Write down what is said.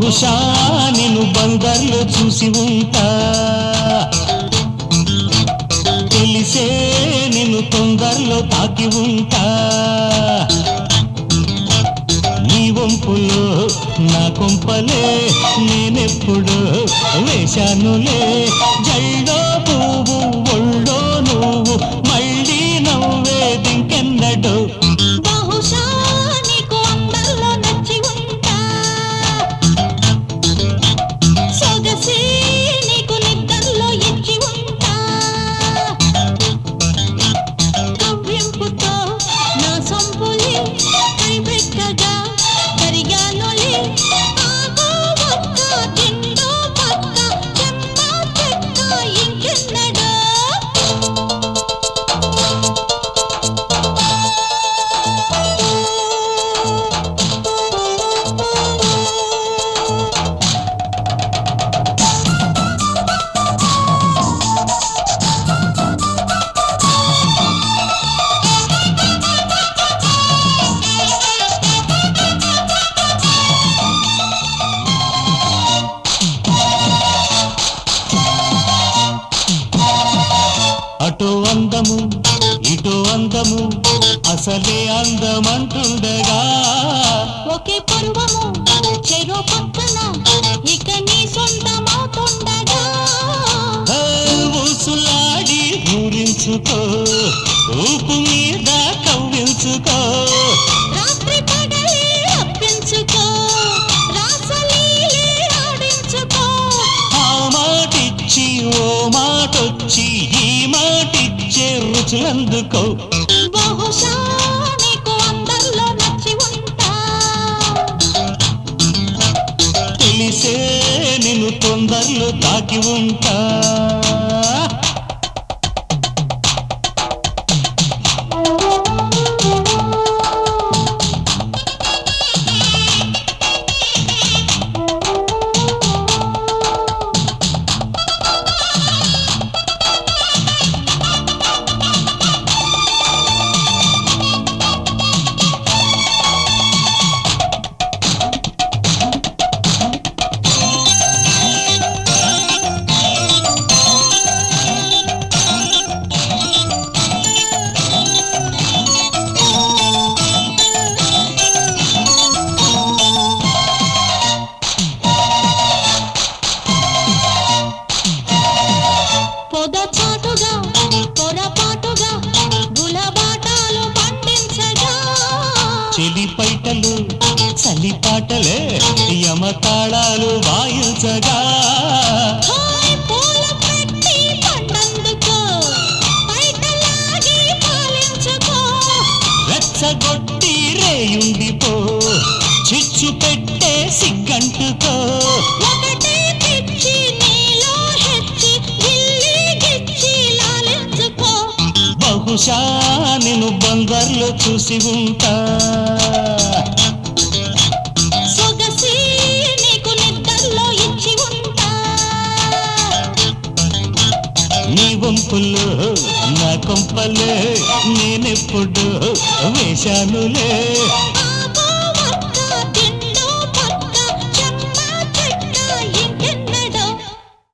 బహుశా నేను బందర్లో చూసి ఉంటా తెలిసే నిన్ను తొందరలో తాకి ఉంటా నీ వంపులో నా కొంపలే నేనెప్పుడు వేశానులే జల్లో పువ్వు ఒళ్ళో నువ్వు మళ్ళీ నవ్వేదింకెన్నడు బహుశా నీకు అందరిలో నచ్చి ఉంటా సొగసి నీకు నిద్రలో ఇచ్చి ఉంటా కవ్వింపుతో నా సొంపులి కైబెట్టగా కరిగానులే ఆగో ఒక్క తిండో పక్క చెమ్మ చెక్క ఇంకెన్నడో అటో అందము ఇటో అందము అసలే అందమంటుండగా ఒకే పరువము చెరో పక్కన ఇక నీ సొంతమవుతుండగా ఆ, ఊసులాడి ఊరించుకో ఊపు మీద కవ్వించుకో రాత్రి పగలే అప్పించుకో రాసలీలే ఆడించుకో ఆ మాటిచ్చి ఓ మాటొచ్చి ఈ మాటిచ్చే రుచులందుకో బహుశా నీకు అందరిలో నచ్చి ఉంటా తెలిసే నిన్ను తొందరలో తాకి ఉంటా పొద చాటుగా పొరపాటుగా గులబాటాలు పండించగా చెలి పైటలు చలి పాటలే యమతాళాలు వాయించగా హాయ్ పూల పెట్టి పండందుకో బయటలాగి పాలించుకో రెచ్చగొట్టి రేయుండిపో చిచ్చు పెట్టే సిగ్గంటుకో ఒకటే పిచ్చి నీలో హెచ్చి గిల్లి గిచ్చి లాలించుకో బహుశా నేను బందర్లో చూసి ఉంటా సొగసి నీకు నిద్రలో ఇచ్చి ఉంటా నీ వంపుల్లో నా కొంపలే నేనెప్పుడు వేశానులే